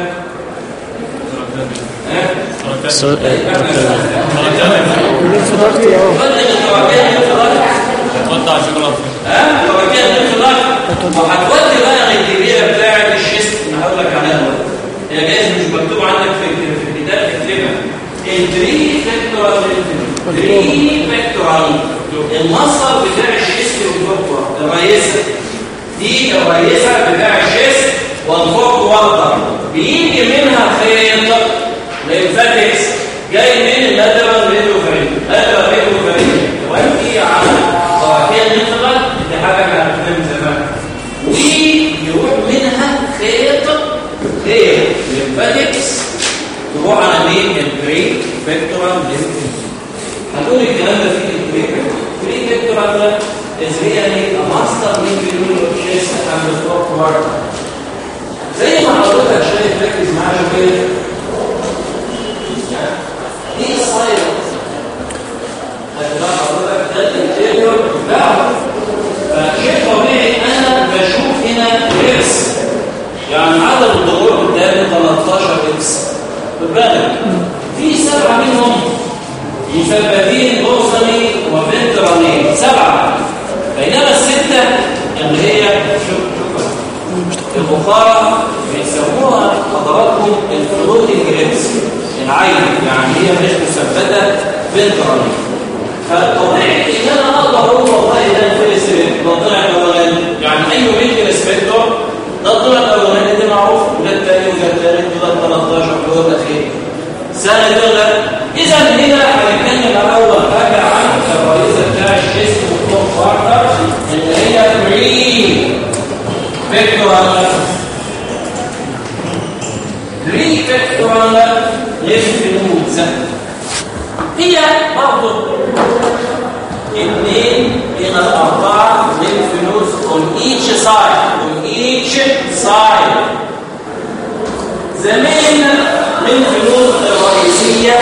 الليمف ضغط اه تودي للطبقيه الانفراد هتوضع شغلك ها طبقيه الانفراد وهتودي بقى الكبيره بتاعت الشيست اللي هقول لك عليها دلوقتي. هي جايز مش مكتوب عندك في في الكتاب اكتبها التري فيكتورال تري فيكتورال المصدر بتاع الشيست والفوق الرئيسه دي الرئيسه بتاع الشيست والفوق والضم بيجي منها خيط ليمفاتكس جاي من اللاترال ريدوفرين لاترال ريدوفرين تودي على طواحين الانتقال دي حاجه احنا عرفناها من زمان ويروح منها خيط خيط ليمفاتكس تروح على مين البري فيكتورال ليمفاتكس هتقول الكلام ده في البري البري فيكتورال ده is really a master individual of chest and the top part زي ما حضرتك شايف ركز معايا شويه دي السايلنس هتبقى حضرتك ده الانتيريور بتاعه فشيء طبيعي انا بشوف هنا اكس يعني عدد الظهور قدامي 13 اكس خد بالك في سبعه منهم مثبتين دورسالي وفنترالي سبعه بينما السته اللي هي شوف شوف البخارة بيسموها حضراتكم الفلوتنج ريبس العين يعني هي مش مثبته فنترالي فالطبيعي ان انا اقدر اقول والله ده الفيرست ريب ده الضلع الاولاني يعني اي ميديكال سبيكتور ده الضلع الاولاني ده معروف وده الثاني وده الثالث وده ال 13 وده الاخير سهل كده اذا هنا هنتكلم على اول حاجه عن الرئيسه بتاع الجسم والتوب فاكتور اللي هي بري فيكتورال بري فيكتورال ليمف نودز هي برضه اثنين من الأربعة lymph nodes on each side on each side زمان lymph node الرئيسية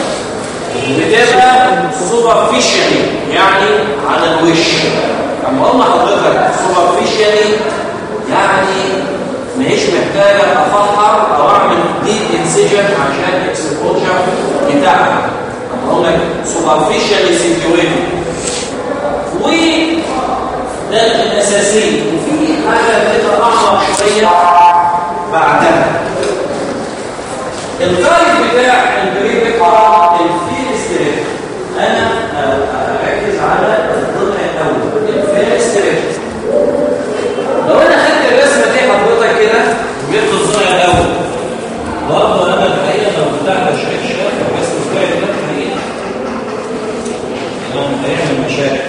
بتبقى superficially يعني على الوش أما قلنا حضرتك superficially يعني مش محتاجة أفحر أو أعمل ديب انسجن عشان الاكسبوجر بتاعها أما أقول لك superficially situated وده الأساسي وفي حاجة كده أعمق شوية بعدها القائد بتاع البريد بتاع الفيرستريت أنا أركز على الضلع الأول الفيرستريت لو أنا خدت الرسمة دي حضرتك كده وجبت الضلع الأول برضه أنا الحقيقة لو بتاع شوية شوية الرسم بتاعي ده الحقيقة لو هيعمل مشاكل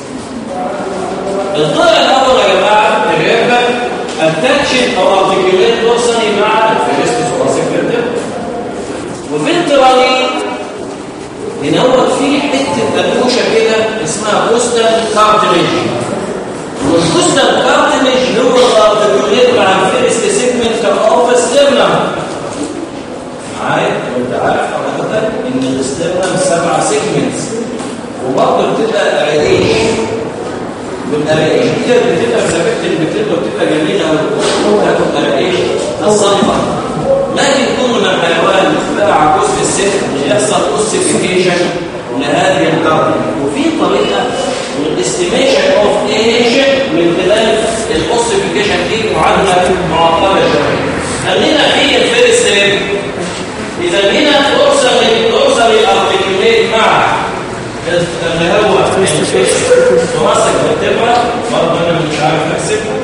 الضلع الاول يا جماعه تقريبا التنشن او ارتكيوليت دورسالي مع الفيرست ثوراسيك فيرتبرا وفنترالي ينور فيه حته انوشه كده اسمها كوستال كارتليج والكوستال كارتليج هو الارتكيوليت مع الفيرست سيجمنت اوف ستيرنم معايا وانت عارف حضرتك ان الستيرنم سبع سيجمنتس وبرضه بتبقى ريديش والقرايش دي بتبقى مسافه البتلة وبتبقى جميله قوي تاخد قرايش الصلبه لكن طول ما الحيوان بقى عجوز في السن يحصل اوسيفيكيشن لهذه القرن وفي طريقه للاستيميشن اوف ايج من خلال الاوسيفيكيشن دي معادله معقده شويه خلينا في الفيرست ستيب اذا هنا فرصه فرصه للارتكيوليت مع اللي هو ماسك بالتبره برضه انا مش عارف اكسبه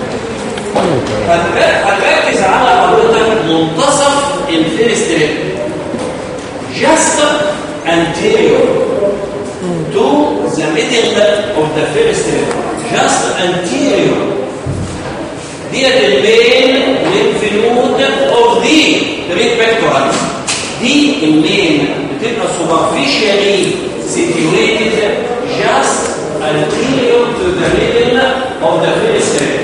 هتركز على حضرتك منتصف الفيرست ريب just anterior to the middle of the first rib just anterior ديت المين lymph node of the rib pectoralis دي المين بتبقى superficially situated just anterior to the middle of the first rib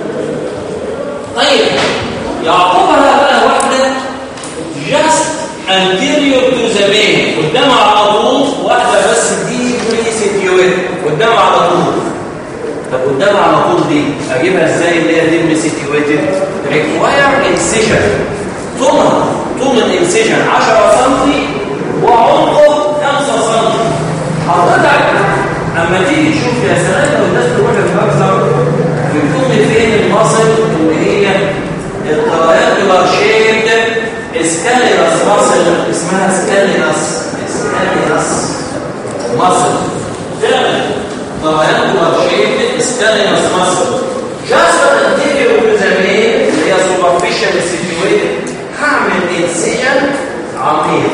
طيب يعتبرها بقى واحدة just anterior to the main قدام على طول واحدة بس دي بريسيتيويت قدام على طول طب قدام على طول دي اجيبها ازاي اللي هي دي بريسيتيويتد ريكواير انسيجن طولها طول الانسيجن 10 سم وعمقه 5 سم حضرتك اما تيجي تشوف يا سلام لو الناس تروح المخزن بيكون فين المصل اللي هي التراينجولار شيبد اسكالينس مصل اسمها سكالينس سكالينس مصل فعلا تراينجولار شيبد سكالينس مصل جاست انتيريور تو ذا مين اللي هي سوبرفيشال سيتويتد هعمل انسيجن عميق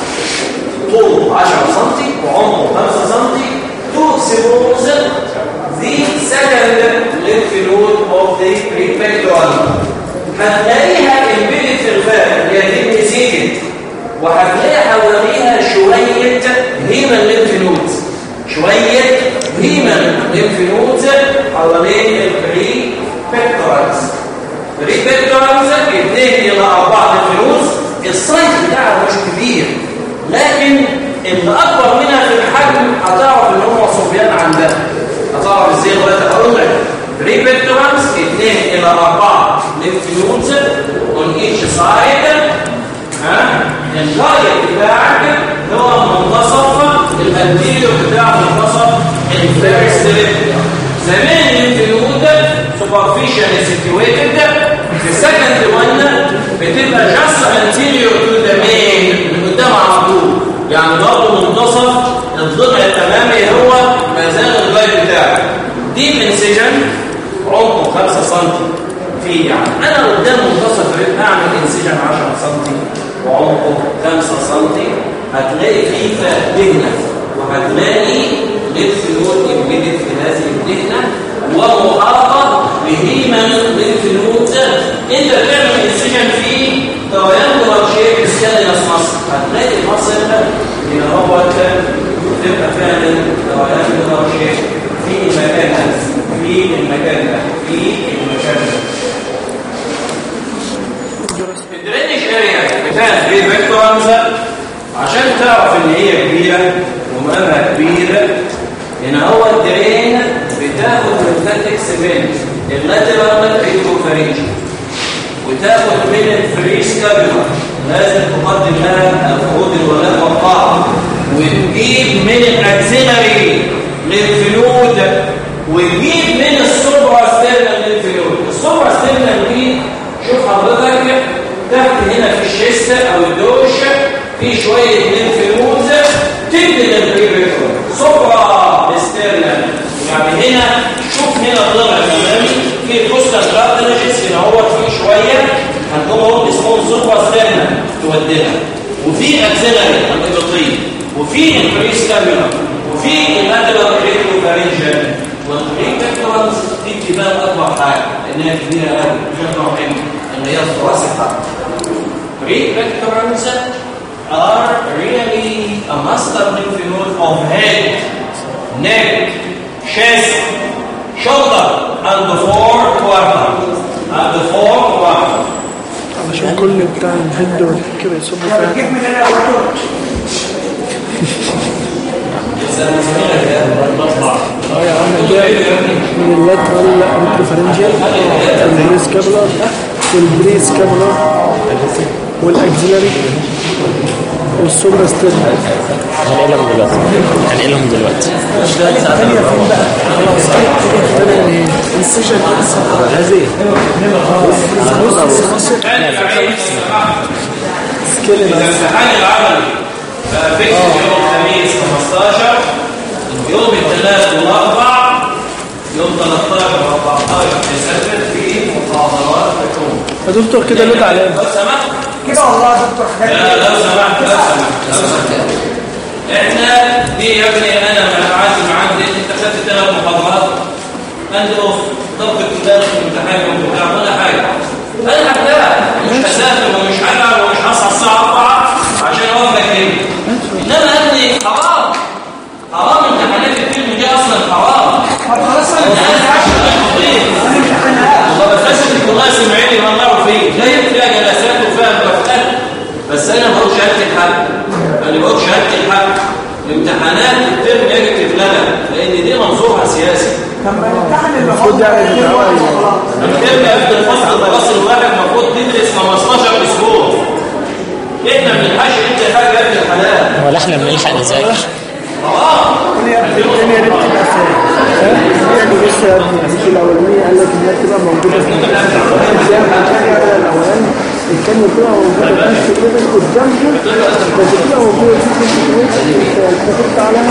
طوله 10 سم وعمقه 5 سم to expose the second lymph node of the prefectural هتلاقيها embedded في الفم اللي هي دي سيكت وهتلاقي حواليها شوية هيمن lymph nodes شوية هيمن lymph nodes حوالين البريفكتورالز البريفكتورالز اثنين إلى أربعة lymph nodes السايز بتاعها مش كبير لكن اللي اكبر منها في الحجم هتعرف ان هو صبيان عندها هتعرف ازاي لغايه اقول لك ريبكتورانس 2 الى 4 ليفت نودز اون ايتش سايد ها الجايد بتاعك هو منتصف الانتيريور بتاع منتصف الفيرست ليفت زمان ليفت نود سوبرفيشال سيتويتد في سكند وان بتبقى جاست انتيريور تو ذا مين من قدام على طول يعني برضه منتصف الضلع الامامي هو ما زال الغاية بتاعه دي انسجن عمقه 5 سم فيه يعني انا قدام منتصف الريب هعمل انسجن 10 سم وعمقه 5 سم هتلاقي فيه دهنه وهتلاقي لبس نود امبيدد في هذه الدهنه ومحاطه بهيمن لبس نود انت بتعمل انسجن فيه تريانجولار شيب سكالينس مصر هتلاقي المصر هنا هو تبقى فعلا تريانجولار شيب في المكان ده في المكان ده في المكان ده الدرينج اريا بتاع البري فيكتورز عشان تعرف ان هي كبيره ومقامها كبير هنا هو الدرين بتاخد من ثلاث سيمنت اللاترال ريتروفارينج وتاخد من الفريس كابيولا لازم تقدم لها الخروج الولاء والطاعه وتجيب من الاكسلري للفلود وتجيب من السوبرا ستيرنال للفلود السوبرا ستيرنال دي شوف حضرتك تحت هنا في الشيست او الدوش في شويه للفلود تبني للبريفيكتور سوبرا ستيرنال يعني هنا شوف هنا الضلع الامامي في كوستال كارتلجز هنا هو في شويه عندهم اسمهم سوبرا ستيرنال توديها وفي اكسلري الابطين وفي البريس كاميرا وفي اللاترال ريتروفارينجال والريتكتورنز دي تبان اكبر حاجه لانها كبيره قوي شكلها مهم ان هي الثراسي Prefectorans are really a master lymph node of head, neck, chest, shoulder, and the four quadrants. And the four quadrants. علشان كل بتاع الهد والكده يصبوا فيها اه يا عم ده من اللاترال انترفرنجيال والبريس كابلر والبريس كابلر والاكزيلري والسوبر ستيل هنقلهم دلوقتي هنقلهم دلوقتي الثانية فين بقى؟ خلاص الثانية ايه؟ السيشن غازي سكيل الامتحان العملي بقى فيكس يوم الخميس 15 يوم الثلاث والاربع يوم 13 و14 ديسمبر في محاضرات بتكون يا دكتور كده لود علامة لو سمحت كده والله يا دكتور حاجات لا لو سمحت لو سمحت لو سمحت احنا دي يا ابني انا ما عندي ما عندي انت خدت ثلاث محاضرات اند اوف ضبط الكتاب والامتحان والبتاع ولا حاجه انا حتى مش هسافر ومش هلعب ومش هصحى الساعه 4 عشان اوقف كده انما يا ابني حرام حرام امتحانات الفيلم دي اصلا حرام طب خلاص انا انا عشان خطير ومدرسة التراث معيني والله فيه جايب فيها جلسات وفيها مكتب بس انا ما بقولش هات الحق انا ما بقولش هات الحق الامتحانات الترم يجب تتلغى لان دي منظورها سياسي لما نمتحن المفروض يعني المفروض الترم قبل الفصل الدراسي الواحد المفروض تدرس 15 اسبوع احنا من الحاجه انت حاجه قبل الحلال ولا احنا بنلحق نذاكر حرام الثانية دي بتبقى فين؟ يعني بص يا ابني مش الأولانية قال لك إنها تبقى موجودة في الإكزام الثانية على الأولاني الثانية بتبقى موجودة في نفس الليفل قدامها بس بتبقى موجودة في نفس الليفل أنت كتبت عليها